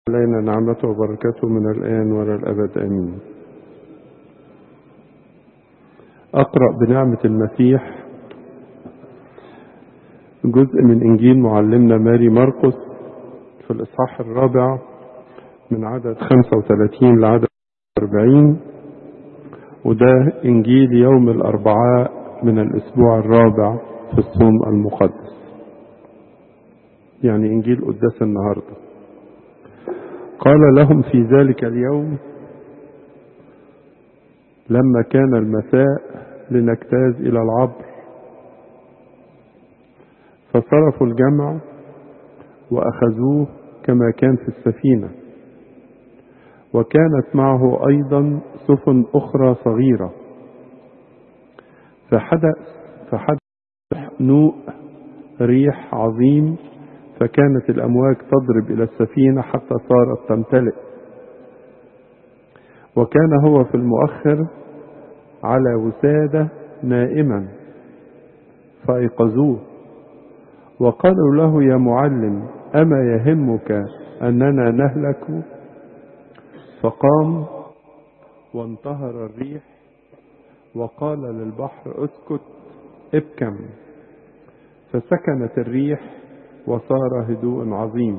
علينا نعمته وبركته من الآن ولا الأبد آمين أقرأ بنعمة المسيح جزء من إنجيل معلمنا ماري مرقس في الإصحاح الرابع من عدد 35 لعدد 40 وده إنجيل يوم الأربعاء من الأسبوع الرابع في الصوم المقدس يعني إنجيل قداس النهارده قال لهم في ذلك اليوم لما كان المساء لنجتاز إلى العبر فصرفوا الجمع وأخذوه كما كان في السفينة وكانت معه أيضا سفن أخرى صغيرة فحدث فحدث نوء ريح عظيم فكانت الأمواج تضرب إلى السفينة حتى صارت تمتلئ وكان هو في المؤخر على وسادة نائما فأيقظوه وقالوا له يا معلم أما يهمك أننا نهلك فقام وانتهر الريح وقال للبحر اسكت ابكم فسكنت الريح وصار هدوء عظيم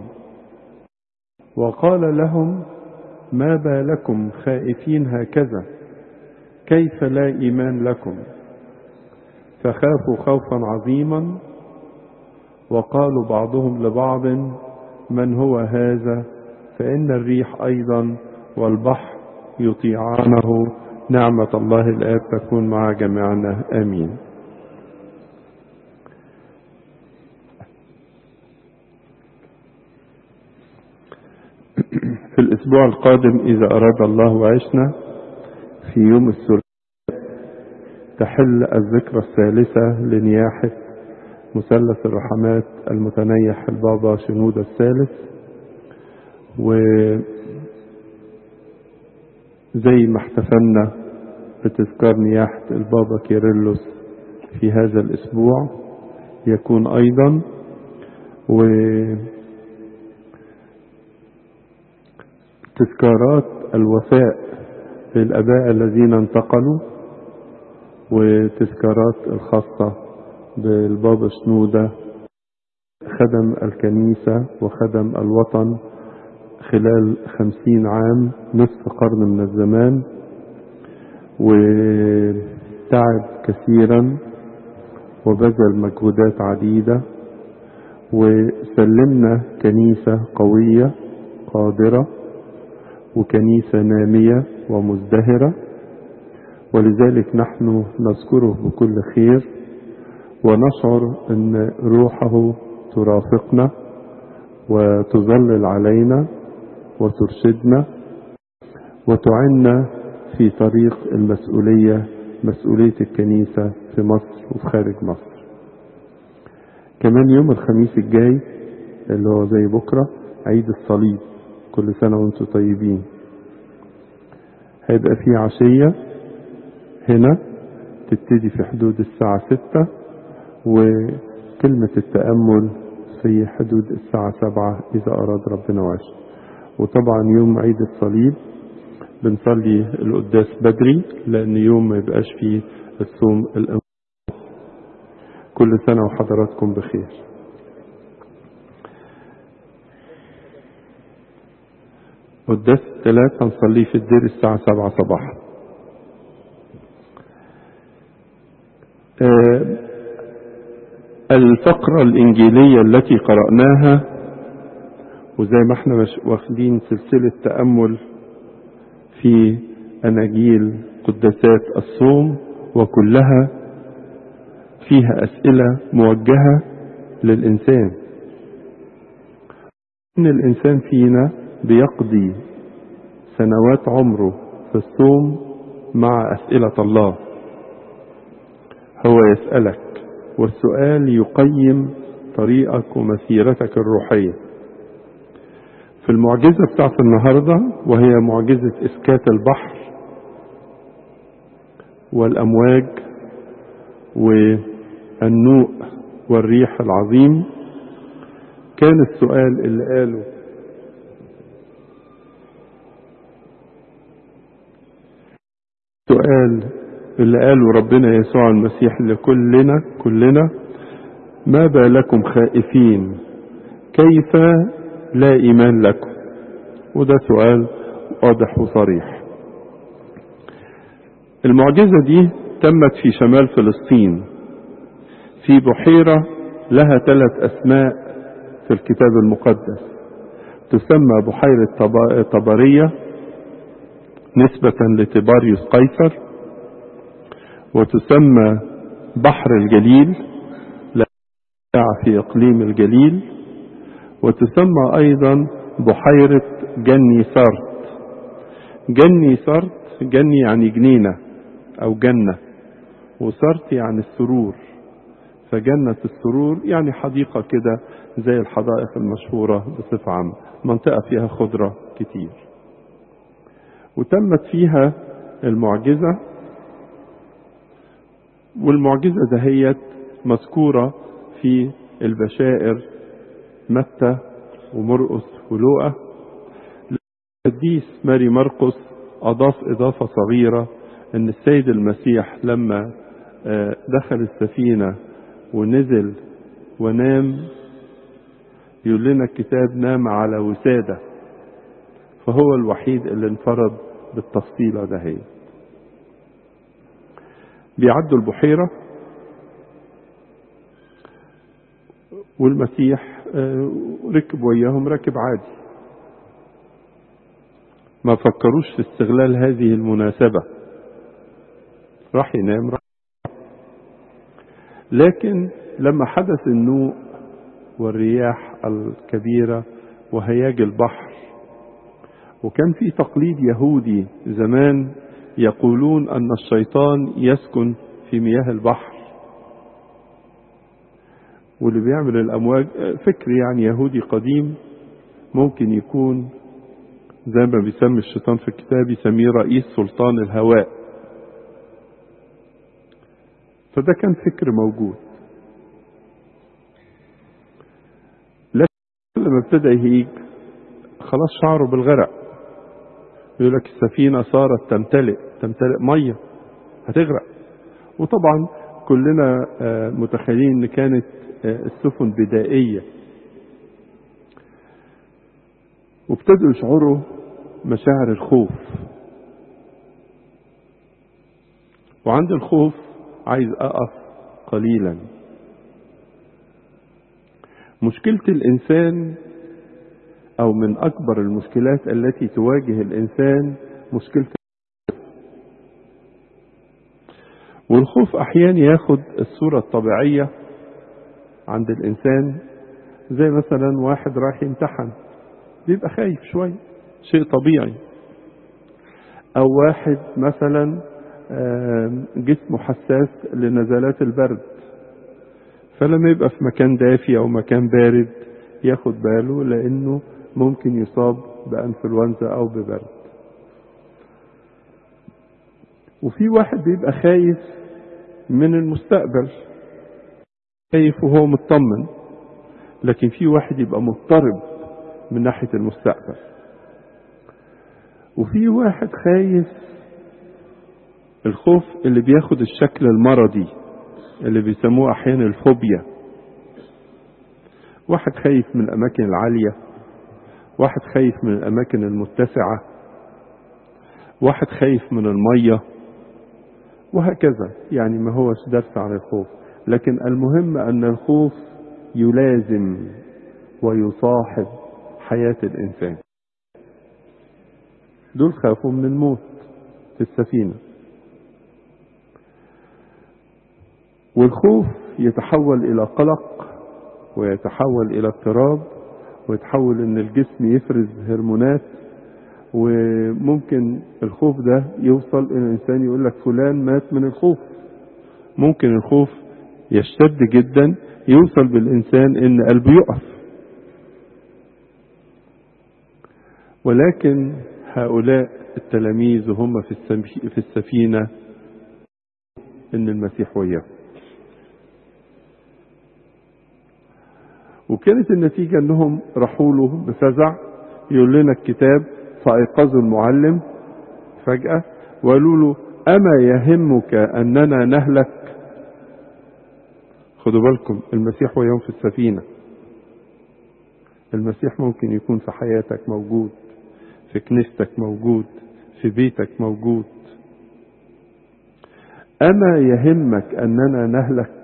وقال لهم ما بالكم خائفين هكذا كيف لا ايمان لكم فخافوا خوفا عظيما وقالوا بعضهم لبعض من هو هذا فان الريح ايضا والبحر يطيعانه نعمه الله الاب تكون مع جميعنا امين في الأسبوع القادم إذا أراد الله وعشنا في يوم الثلاثاء تحل الذكرى الثالثة لنياحة مثلث الرحمات المتنيح البابا شنودة الثالث وزي ما احتفلنا بتذكار نياحة البابا كيرلس في هذا الأسبوع يكون أيضا و تذكارات الوفاء للآباء الذين انتقلوا وتذكارات الخاصة بالبابا شنودة خدم الكنيسة وخدم الوطن خلال خمسين عام نصف قرن من الزمان وتعب كثيرا وبذل مجهودات عديدة وسلمنا كنيسة قوية قادرة وكنيسة نامية ومزدهرة ولذلك نحن نذكره بكل خير ونشعر ان روحه ترافقنا وتظلل علينا وترشدنا وتعنا في طريق المسؤولية مسؤولية الكنيسة في مصر وفي خارج مصر كمان يوم الخميس الجاي اللي هو زي بكرة عيد الصليب كل سنة وانتم طيبين هيبقى في عشية هنا تبتدي في حدود الساعة ستة وكلمة التأمل في حدود الساعة سبعة إذا أراد ربنا وعش وطبعا يوم عيد الصليب بنصلي القداس بدري لأن يوم ما يبقاش فيه الصوم الأنفس كل سنة وحضراتكم بخير قداس الثلاث هنصليه في الدير الساعة سبعة صباحا آه الفقرة الإنجيلية التي قرأناها وزي ما احنا واخدين سلسلة تأمل في أناجيل قداسات الصوم وكلها فيها أسئلة موجهة للإنسان إن الإنسان فينا بيقضي سنوات عمره في الصوم مع أسئلة الله هو يسألك والسؤال يقيم طريقك ومسيرتك الروحية في المعجزة بتاعت النهاردة وهي معجزة إسكات البحر والأمواج والنوء والريح العظيم كان السؤال اللي قاله السؤال اللي قاله ربنا يسوع المسيح لكلنا كلنا ما بالكم خائفين كيف لا إيمان لكم وده سؤال واضح وصريح المعجزة دي تمت في شمال فلسطين في بحيرة لها ثلاث أسماء في الكتاب المقدس تسمى بحيرة طبرية نسبة لتباريوس قيصر وتسمى بحر الجليل في إقليم الجليل وتسمى أيضا بحيرة جني سارت جني سارت جني يعني جنينة أو جنة وسارت يعني السرور فجنة السرور يعني حديقة كده زي الحدائق المشهورة بصفة عامة منطقة فيها خضرة كتير وتمت فيها المعجزة والمعجزة دهيت مذكورة في البشائر متى ومرقس ولوقا القديس ماري مرقس أضاف إضافة صغيرة أن السيد المسيح لما دخل السفينة ونزل ونام يقول لنا الكتاب نام على وسادة فهو الوحيد اللي انفرد بالتفصيلة ده بيعدوا البحيرة والمسيح ركب وياهم راكب عادي ما فكروش في استغلال هذه المناسبة راح ينام راح لكن لما حدث النوء والرياح الكبيرة وهياج البحر وكان في تقليد يهودي زمان يقولون أن الشيطان يسكن في مياه البحر واللي بيعمل الأمواج فكر يعني يهودي قديم ممكن يكون زي ما بيسمي الشيطان في الكتاب يسميه رئيس سلطان الهواء فده كان فكر موجود لكن لما ابتدى يهيج خلاص شعره بالغرق يقول لك السفينة صارت تمتلئ تمتلئ مية هتغرق وطبعا كلنا متخيلين ان كانت السفن بدائية وابتدوا يشعروا مشاعر الخوف وعند الخوف عايز أقف قليلا مشكلة الإنسان أو من أكبر المشكلات التي تواجه الإنسان مشكلة والخوف أحيانا ياخد الصورة الطبيعية عند الإنسان زي مثلا واحد رايح يمتحن بيبقى خايف شوية شيء طبيعي أو واحد مثلا جسمه حساس لنزلات البرد فلما يبقى في مكان دافي أو مكان بارد ياخد باله لأنه ممكن يصاب بأنفلونزا أو ببرد وفي واحد بيبقى خايف من المستقبل خايف وهو مطمن لكن في واحد يبقى مضطرب من ناحية المستقبل وفي واحد خايف الخوف اللي بياخد الشكل المرضي اللي بيسموه احيانا الفوبيا واحد خايف من الاماكن العالية واحد خايف من الاماكن المتسعة واحد خايف من المية وهكذا يعني ما هوش درس عن الخوف لكن المهم ان الخوف يلازم ويصاحب حياة الانسان دول خافوا من الموت في السفينة والخوف يتحول الى قلق ويتحول الى اضطراب ويتحول ان الجسم يفرز هرمونات وممكن الخوف ده يوصل ان الانسان يقول لك فلان مات من الخوف ممكن الخوف يشتد جدا يوصل بالانسان ان قلبه يقف ولكن هؤلاء التلاميذ وهم في السفينة ان المسيح وياهم وكانت النتيجة انهم راحوا له بفزع يقول لنا الكتاب فايقظوا المعلم فجأة وقالوا له أما يهمك أننا نهلك خدوا بالكم المسيح ويوم في السفينة المسيح ممكن يكون في حياتك موجود في كنيستك موجود في بيتك موجود أما يهمك أننا نهلك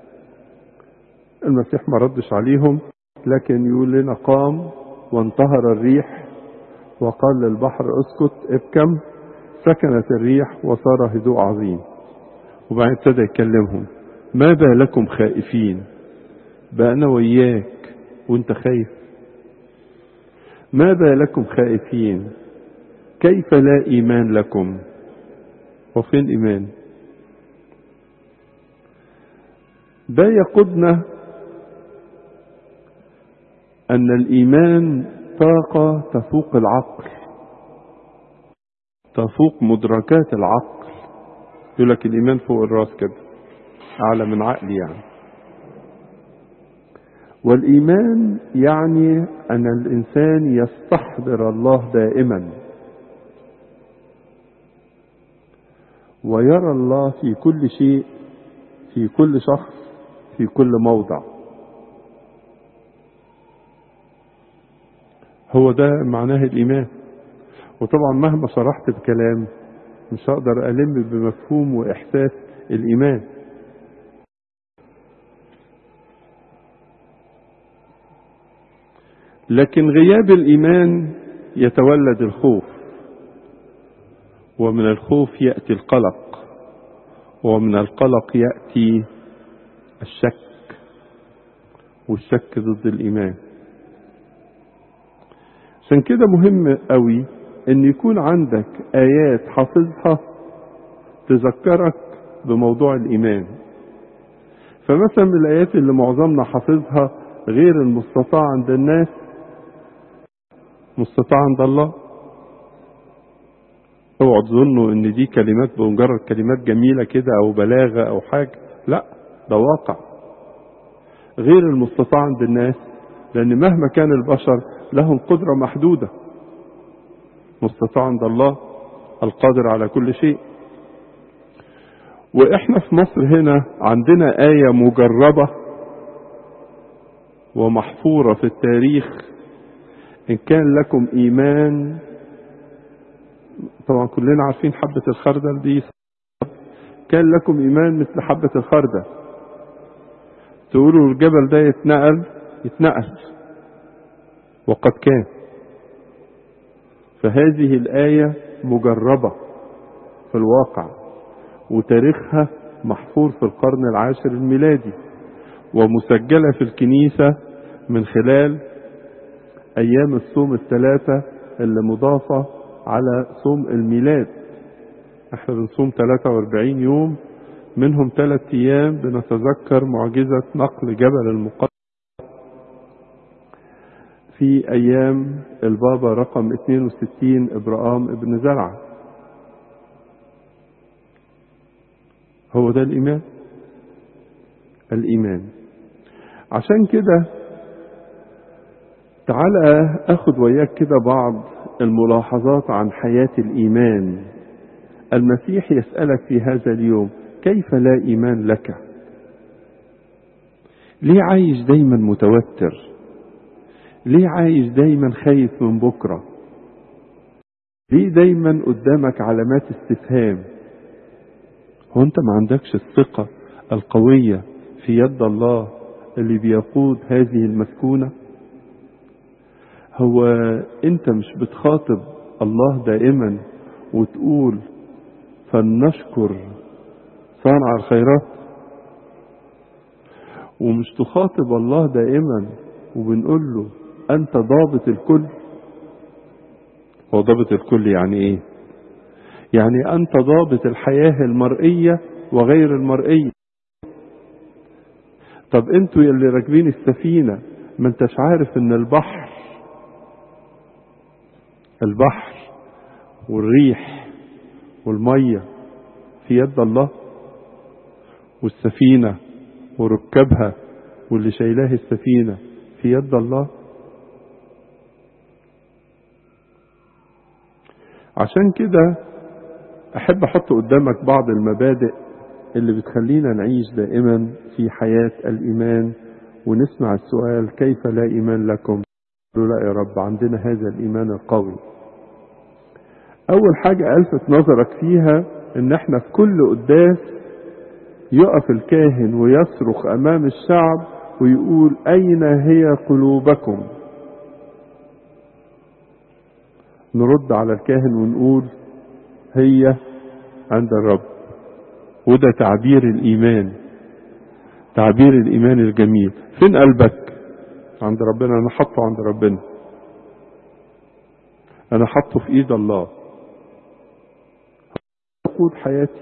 المسيح ما ردش عليهم لكن يقول لنا قام وانتهر الريح وقال للبحر اسكت ابكم سكنت الريح وصار هدوء عظيم وبعدين ابتدى يكلمهم ما بالكم خائفين بقى انا وياك وانت خايف ما بالكم خائفين كيف لا ايمان لكم وفين ايمان ده يقودنا ان الايمان طاقه تفوق العقل تفوق مدركات العقل يقول لك الايمان فوق الراس كده اعلى من عقلي يعني والايمان يعني ان الانسان يستحضر الله دائما ويرى الله في كل شيء في كل شخص في كل موضع هو ده معناه الايمان وطبعا مهما شرحت بكلام مش هقدر ألم بمفهوم وإحساس الإيمان لكن غياب الإيمان يتولد الخوف ومن الخوف يأتي القلق ومن القلق يأتي الشك والشك ضد الإيمان عشان كده مهم قوي ان يكون عندك ايات حافظها تذكرك بموضوع الايمان فمثلا من الايات اللي معظمنا حافظها غير المستطاع عند الناس مستطاع عند الله اوعوا تظنوا ان دي كلمات بمجرد كلمات جميله كده او بلاغه او حاجه لا ده واقع غير المستطاع عند الناس لان مهما كان البشر لهم قدره محدوده مستطاع عند الله القادر على كل شيء واحنا في مصر هنا عندنا آية مجربة ومحفورة في التاريخ إن كان لكم إيمان طبعا كلنا عارفين حبة الخردل دي كان لكم إيمان مثل حبة الخردل تقولوا الجبل ده يتنقل يتنقل وقد كان فهذه الآية مجربة في الواقع وتاريخها محفور في القرن العاشر الميلادي ومسجلة في الكنيسة من خلال أيام الصوم الثلاثة اللي مضافة على صوم الميلاد احنا بنصوم 43 يوم منهم ثلاث أيام بنتذكر معجزة نقل جبل المقدس في أيام البابا رقم 62 إبراهام ابن زرعة هو ده الإيمان الإيمان عشان كده تعالى أخد وياك كده بعض الملاحظات عن حياة الإيمان المسيح يسألك في هذا اليوم كيف لا إيمان لك ليه عايش دايما متوتر ليه عايش دايما خايف من بكرة ليه دايما قدامك علامات استفهام هو انت ما عندكش الثقة القوية في يد الله اللي بيقود هذه المسكونة هو انت مش بتخاطب الله دائما وتقول فلنشكر صانع الخيرات ومش تخاطب الله دائما وبنقول له انت ضابط الكل هو ضابط الكل يعني ايه يعني انت ضابط الحياة المرئية وغير المرئية طب انتوا اللي راكبين السفينة ما انتش عارف ان البحر البحر والريح والمية في يد الله والسفينة وركابها واللي شايلاه السفينة في يد الله عشان كده أحب أحط قدامك بعض المبادئ اللي بتخلينا نعيش دائما في حياة الإيمان ونسمع السؤال كيف لا إيمان لكم قالوا لا يا رب عندنا هذا الإيمان القوي أول حاجة ألفت نظرك فيها إن إحنا في كل قداس يقف الكاهن ويصرخ أمام الشعب ويقول أين هي قلوبكم نرد على الكاهن ونقول هي عند الرب وده تعبير الإيمان تعبير الإيمان الجميل فين قلبك عند ربنا أنا حاطه عند ربنا أنا حاطه في إيد الله تقود حياتي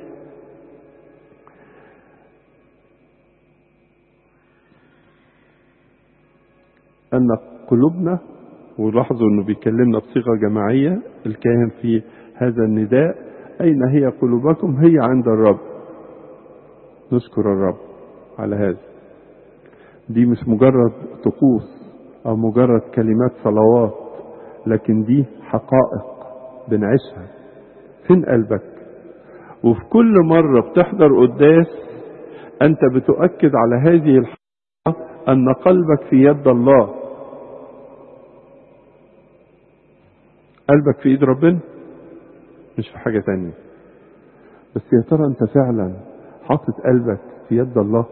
أن قلوبنا ولاحظوا أنه بيكلمنا بصيغة جماعية الكاهن في هذا النداء أين هي قلوبكم هي عند الرب نشكر الرب على هذا دي مش مجرد طقوس أو مجرد كلمات صلوات لكن دي حقائق بنعيشها فين قلبك وفي كل مرة بتحضر قداس أنت بتؤكد على هذه الحقيقة أن قلبك في يد الله قلبك في ايد ربنا مش في حاجة تانية بس يا ترى انت فعلا حاطط قلبك في يد الله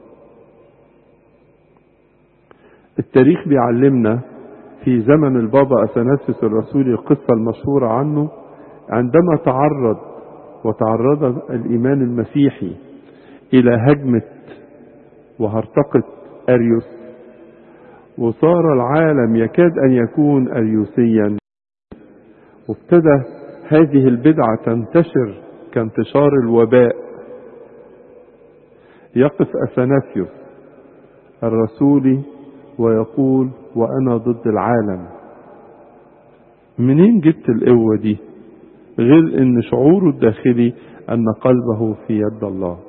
التاريخ بيعلمنا في زمن البابا أثناسيوس الرسولي القصة المشهورة عنه عندما تعرض وتعرض الإيمان المسيحي إلى هجمة وهرطقة أريوس وصار العالم يكاد أن يكون أريوسيا وابتدى هذه البدعة تنتشر كانتشار الوباء يقف أثناسيوس الرسولي ويقول وأنا ضد العالم منين جبت القوة دي غير ان شعوره الداخلي ان قلبه في يد الله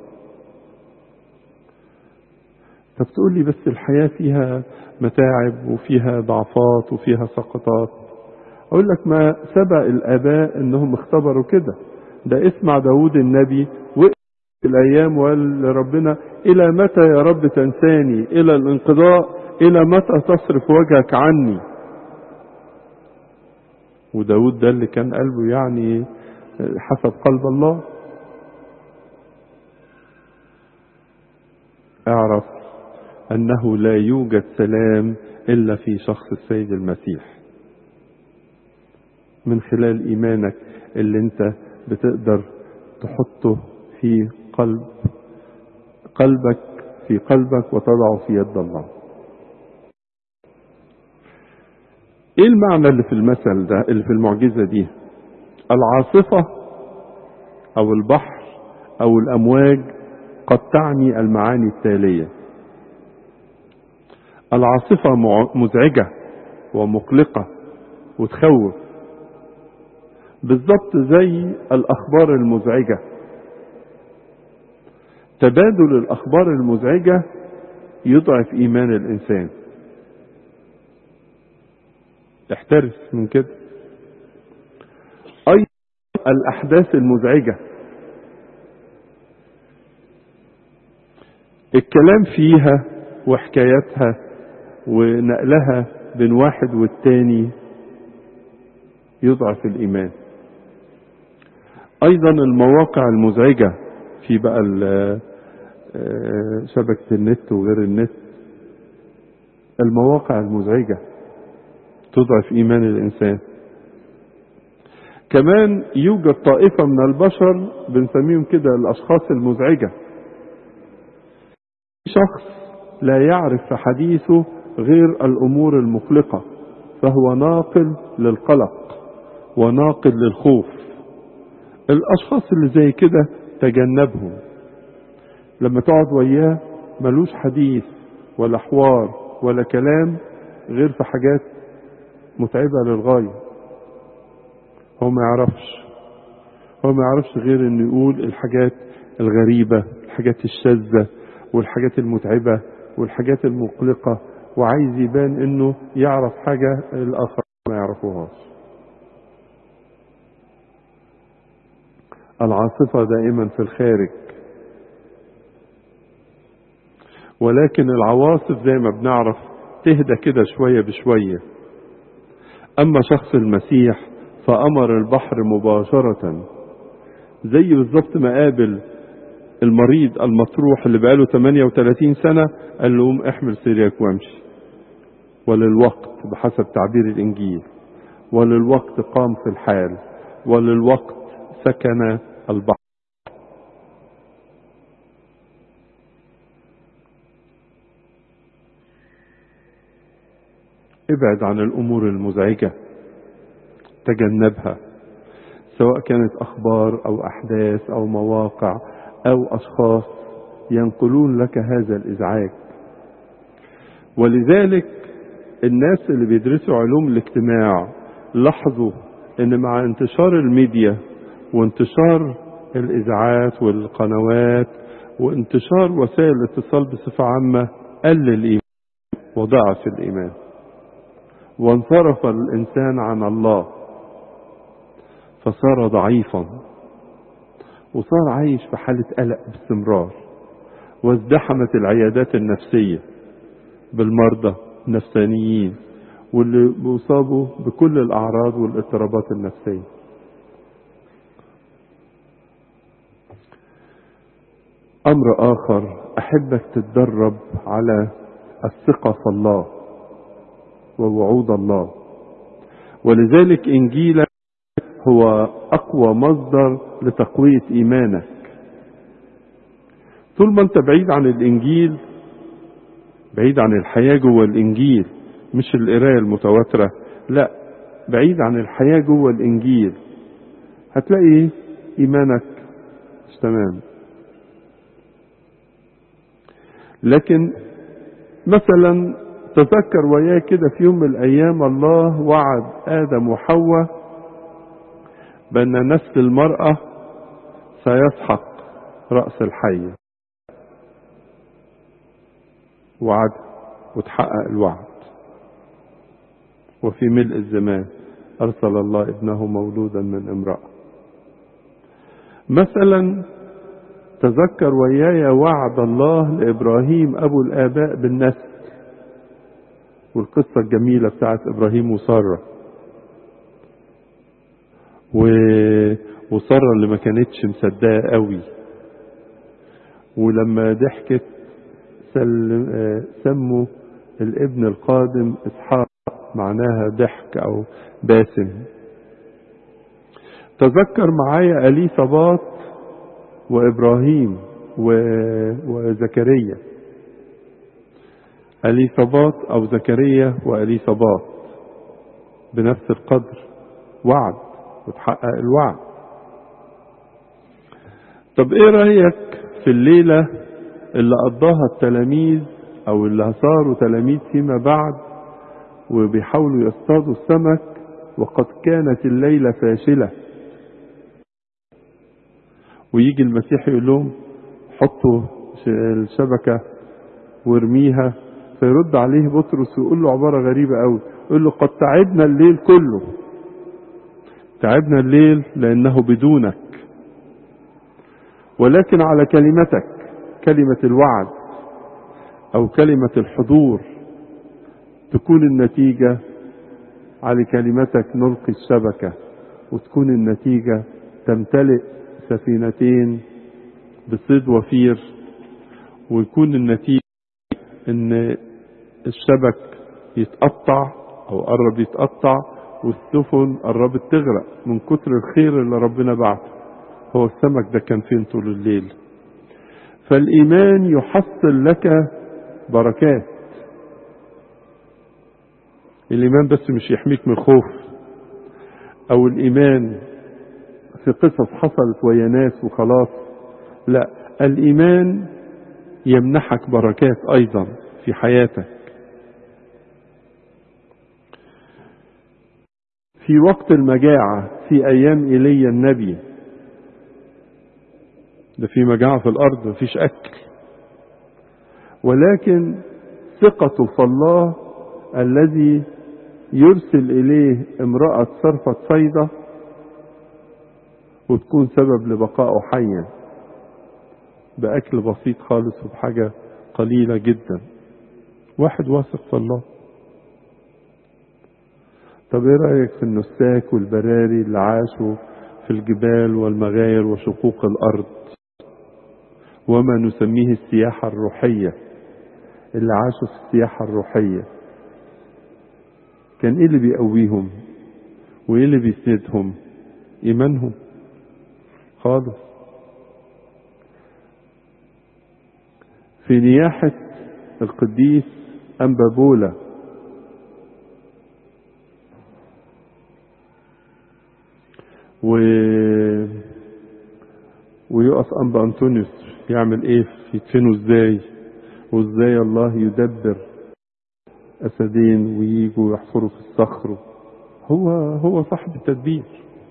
طب تقول لي بس الحياة فيها متاعب وفيها ضعفات وفيها سقطات اقول لك ما سبق الاباء انهم اختبروا كده ده اسمع داود النبي وقف الايام وقال لربنا الى متى يا رب تنساني الى الانقضاء الى متى تصرف وجهك عني وداود ده اللي كان قلبه يعني حسب قلب الله اعرف انه لا يوجد سلام الا في شخص السيد المسيح من خلال ايمانك اللي انت بتقدر تحطه في قلب قلبك في قلبك وتضعه في يد الله ايه المعنى اللي في المثل ده اللي في المعجزة دي العاصفة او البحر او الامواج قد تعني المعاني التالية العاصفة مزعجة ومقلقة وتخوف بالضبط زي الاخبار المزعجة تبادل الاخبار المزعجة يضعف ايمان الانسان احترس من كده ايضا الاحداث المزعجة الكلام فيها وحكاياتها ونقلها بين واحد والتاني يضعف الايمان ايضا المواقع المزعجة في بقى شبكة النت وغير النت المواقع المزعجة تضعف ايمان الانسان كمان يوجد طائفة من البشر بنسميهم كده الاشخاص المزعجة شخص لا يعرف في حديثه غير الامور المقلقة فهو ناقل للقلق وناقل للخوف الاشخاص اللي زي كده تجنبهم لما تقعد وياه ملوش حديث ولا حوار ولا كلام غير في حاجات متعبة للغاية هو ما يعرفش هو ما يعرفش غير انه يقول الحاجات الغريبة الحاجات الشاذة والحاجات المتعبة والحاجات المقلقة وعايز يبان انه يعرف حاجة الاخر ما يعرفوهاش العاصفة دائما في الخارج ولكن العواصف زي ما بنعرف تهدى كده شوية بشوية أما شخص المسيح فأمر البحر مباشرة زي بالظبط ما قابل المريض المطروح اللي بقاله 38 سنة قال له قوم احمل سريرك وامشي وللوقت بحسب تعبير الإنجيل وللوقت قام في الحال وللوقت سكن البحر ابعد عن الأمور المزعجة تجنبها سواء كانت أخبار أو أحداث أو مواقع أو أشخاص ينقلون لك هذا الإزعاج ولذلك الناس اللي بيدرسوا علوم الاجتماع لاحظوا ان مع انتشار الميديا وانتشار الاذاعات والقنوات وانتشار وسائل الاتصال بصفة عامة قل الايمان وضعف الايمان وانصرف الانسان عن الله فصار ضعيفا وصار عايش في حالة قلق باستمرار وازدحمت العيادات النفسية بالمرضى النفسانيين واللي بيصابوا بكل الأعراض والاضطرابات النفسية أمر آخر أحبك تتدرب على الثقة في الله ووعود الله ولذلك إنجيلك هو أقوى مصدر لتقوية إيمانك طول ما أنت بعيد عن الإنجيل بعيد عن الحياة جوه الإنجيل مش القراية المتواترة لا بعيد عن الحياة جوه الإنجيل هتلاقي إيمانك مش تمام لكن مثلا تذكر وياه كده في يوم من الأيام الله وعد آدم وحواء بأن نسل المرأة سيسحق رأس الحية وعد وتحقق الوعد وفي ملء الزمان أرسل الله ابنه مولودا من امرأة مثلا تذكر وياي وعد الله لإبراهيم أبو الآباء بالنسل والقصة الجميلة بتاعت إبراهيم وسارة و... وسارة اللي ما كانتش مصدقة قوي ولما ضحكت سل... سموا الابن القادم إسحاق معناها ضحك أو باسم تذكر معايا أليصابات وإبراهيم و... وزكريا أليصابات أو زكريا وأليصابات بنفس القدر وعد وتحقق الوعد طب ايه رأيك في الليلة اللي قضاها التلاميذ او اللي صاروا تلاميذ فيما بعد وبيحاولوا يصطادوا السمك وقد كانت الليلة فاشلة ويجي المسيح يقول لهم حطوا الشبكة وارميها فيرد عليه بطرس ويقول له عبارة غريبة قوي يقول له قد تعبنا الليل كله تعبنا الليل لأنه بدونك ولكن على كلمتك كلمة الوعد أو كلمة الحضور تكون النتيجة على كلمتك نلقي الشبكة وتكون النتيجة تمتلئ سفينتين بصيد وفير ويكون النتيجة ان الشبك يتقطع او قرب يتقطع والسفن قربت تغرق من كتر الخير اللي ربنا بعته هو السمك ده كان فين طول الليل فالايمان يحصل لك بركات الايمان بس مش يحميك من الخوف او الايمان في قصص حصلت ويا ناس وخلاص لا الايمان يمنحك بركات ايضا في حياتك في وقت المجاعة في ايام ايليا النبي ده في مجاعة في الارض مفيش اكل ولكن ثقته في الله الذي يرسل اليه امرأة صرفة صيدة وتكون سبب لبقائه حيا بأكل بسيط خالص وبحاجة قليلة جدا واحد واثق في الله طب ايه رأيك في النساك والبراري اللي عاشوا في الجبال والمغاير وشقوق الأرض وما نسميه السياحة الروحية اللي عاشوا في السياحة الروحية كان ايه اللي بيقويهم وايه اللي بيسندهم ايمانهم خالص في نياحة القديس أنبابولا و ويقف أنبا أنطونيوس يعمل إيه يدفنه إزاي وإزاي الله يدبر أسدين وييجوا يحفروا في الصخر هو هو صاحب التدبير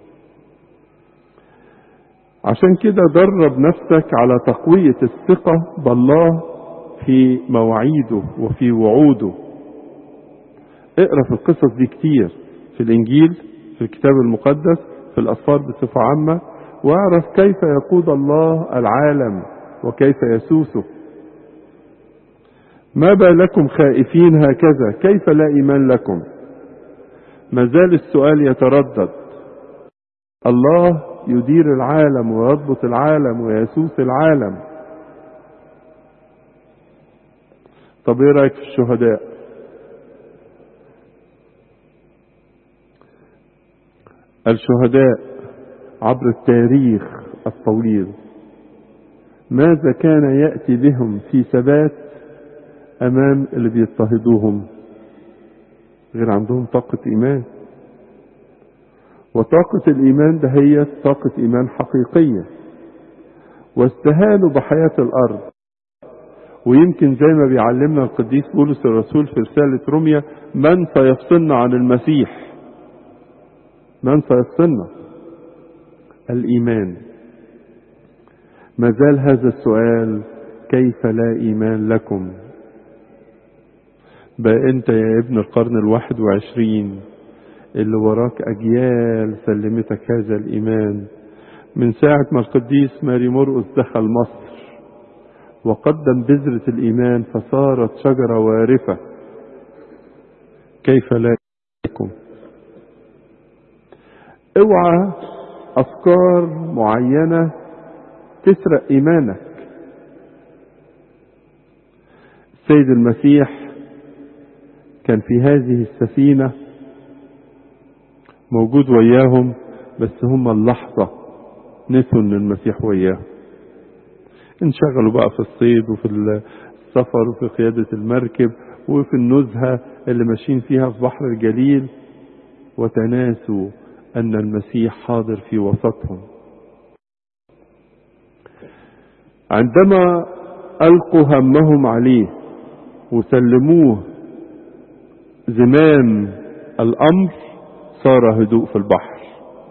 عشان كده درب نفسك على تقوية الثقة بالله في مواعيده وفي وعوده اقرا في القصص دي كتير في الانجيل في الكتاب المقدس في الاسفار بصفة عامة واعرف كيف يقود الله العالم وكيف يسوسه ما بالكم خائفين هكذا كيف لا ايمان لكم ما زال السؤال يتردد الله يدير العالم ويضبط العالم ويسوس العالم طب ايه رايك في الشهداء الشهداء عبر التاريخ الطويل ماذا كان ياتي بهم في ثبات امام اللي بيضطهدوهم غير عندهم طاقه ايمان وطاقة الإيمان ده هي طاقة إيمان حقيقية واستهانوا بحياة الأرض ويمكن زي ما بيعلمنا القديس بولس الرسول في رسالة روميا من سيفصلنا عن المسيح من سيفصلنا الإيمان ما زال هذا السؤال كيف لا إيمان لكم بقى أنت يا ابن القرن الواحد وعشرين اللي وراك أجيال سلمتك هذا الإيمان من ساعة ما القديس ماري مرقس دخل مصر وقدم بذرة الإيمان فصارت شجرة وارفة كيف لا يكون اوعى أفكار معينة تسرق إيمانك السيد المسيح كان في هذه السفينه موجود وياهم بس هم اللحظة نسوا ان المسيح وياهم انشغلوا بقى في الصيد وفي السفر وفي قيادة المركب وفي النزهة اللي ماشيين فيها في بحر الجليل وتناسوا ان المسيح حاضر في وسطهم عندما القوا همهم عليه وسلموه زمام الامر صار هدوء في البحر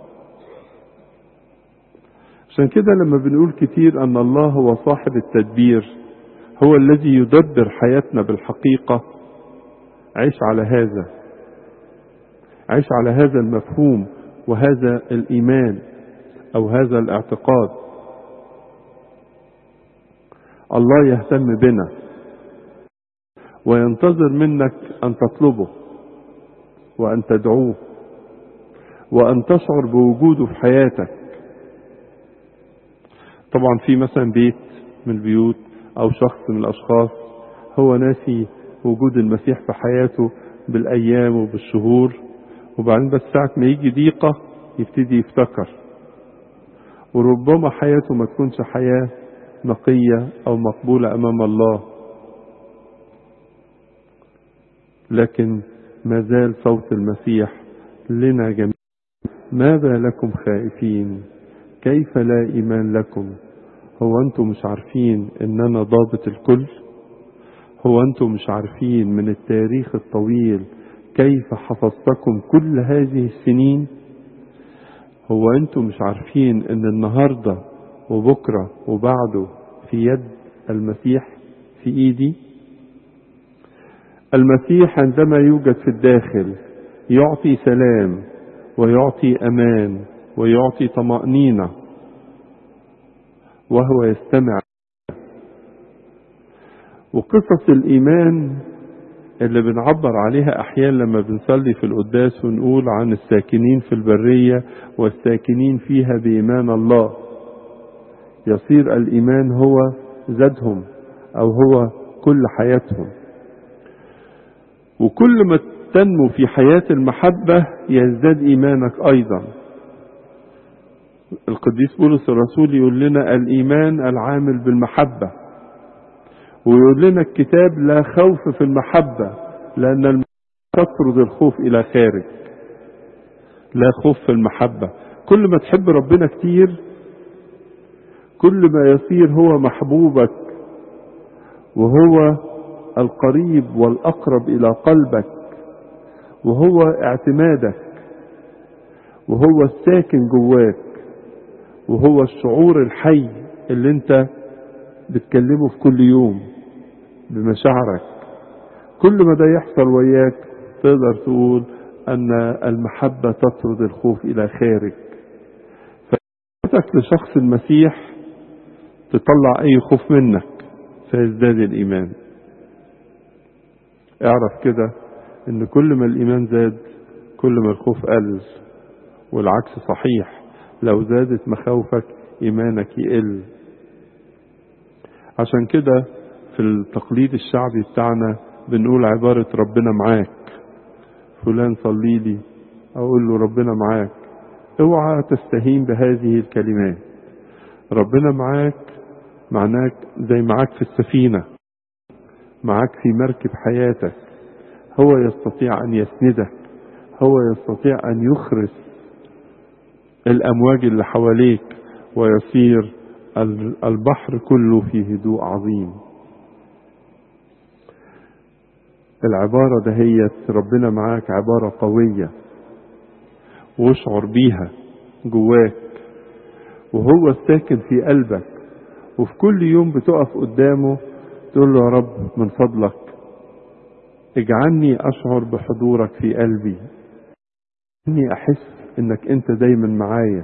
عشان كده لما بنقول كتير ان الله هو صاحب التدبير هو الذي يدبر حياتنا بالحقيقة عيش على هذا عيش على هذا المفهوم وهذا الإيمان أو هذا الاعتقاد الله يهتم بنا وينتظر منك أن تطلبه وأن تدعوه وأن تشعر بوجوده في حياتك طبعا في مثلا بيت من البيوت أو شخص من الأشخاص هو ناسي وجود المسيح في حياته بالأيام وبالشهور وبعدين بس ساعة ما يجي ضيقة يبتدي يفتكر وربما حياته ما تكونش حياة نقية أو مقبولة أمام الله لكن ما زال صوت المسيح لنا جميعا ماذا لكم خائفين كيف لا إيمان لكم هو أنتم مش عارفين إن أنا ضابط الكل هو أنتم مش عارفين من التاريخ الطويل كيف حفظتكم كل هذه السنين هو أنتم مش عارفين إن النهاردة وبكرة وبعده في يد المسيح في إيدي المسيح عندما يوجد في الداخل يعطي سلام ويعطي امان ويعطي طمأنينة وهو يستمع وقصص الإيمان اللي بنعبر عليها أحيانا لما بنصلي في القداس ونقول عن الساكنين في البرية والساكنين فيها بإيمان الله يصير الإيمان هو زادهم أو هو كل حياتهم وكل ما تنمو في حياة المحبة يزداد إيمانك أيضا القديس بولس الرسول يقول لنا الإيمان العامل بالمحبة ويقول لنا الكتاب لا خوف في المحبة لأن المحبة تطرد الخوف إلى خارج لا خوف في المحبة كل ما تحب ربنا كتير كل ما يصير هو محبوبك وهو القريب والأقرب إلى قلبك وهو اعتمادك وهو الساكن جواك وهو الشعور الحي اللي انت بتكلمه في كل يوم بمشاعرك كل ما ده يحصل وياك تقدر تقول ان المحبة تطرد الخوف الى خارج فحبتك لشخص المسيح تطلع اي خوف منك فيزداد الايمان اعرف كده ان كل ما الايمان زاد كل ما الخوف قل والعكس صحيح لو زادت مخاوفك ايمانك يقل عشان كده في التقليد الشعبي بتاعنا بنقول عبارة ربنا معاك فلان صلي لي اقول له ربنا معاك اوعى تستهين بهذه الكلمات ربنا معاك معناك زي معاك في السفينة معاك في مركب حياتك هو يستطيع ان يسندك هو يستطيع ان يخرس الامواج اللي حواليك ويصير البحر كله في هدوء عظيم العبارة دهيت ربنا معاك عبارة قوية واشعر بيها جواك وهو الساكن في قلبك وفي كل يوم بتقف قدامه تقول له يا رب من فضلك اجعلني اشعر بحضورك في قلبي اني احس انك انت دايما معايا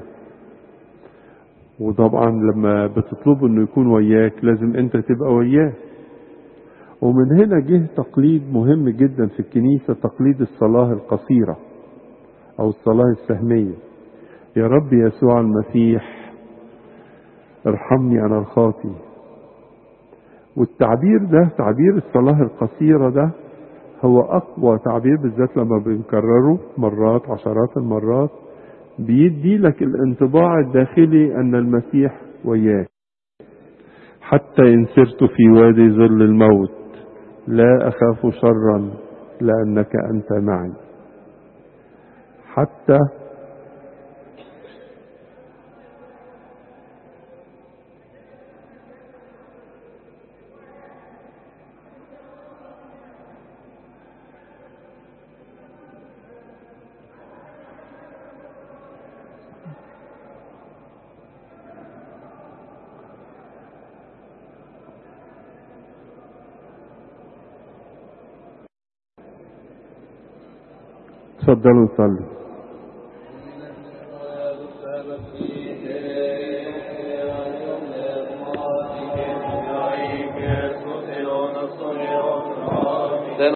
وطبعا لما بتطلبه انه يكون وياك لازم انت تبقى وياه ومن هنا جه تقليد مهم جدا في الكنيسة تقليد الصلاة القصيرة او الصلاة السهمية يا رب يسوع المسيح ارحمني انا الخاطي والتعبير ده تعبير الصلاة القصيرة ده هو أقوى تعبير بالذات لما بنكرره مرات عشرات المرات بيدي لك الانطباع الداخلي أن المسيح وياك حتى إن سرت في وادي ظل الموت لا أخاف شرا لأنك أنت معي حتى تفضلوا نصلي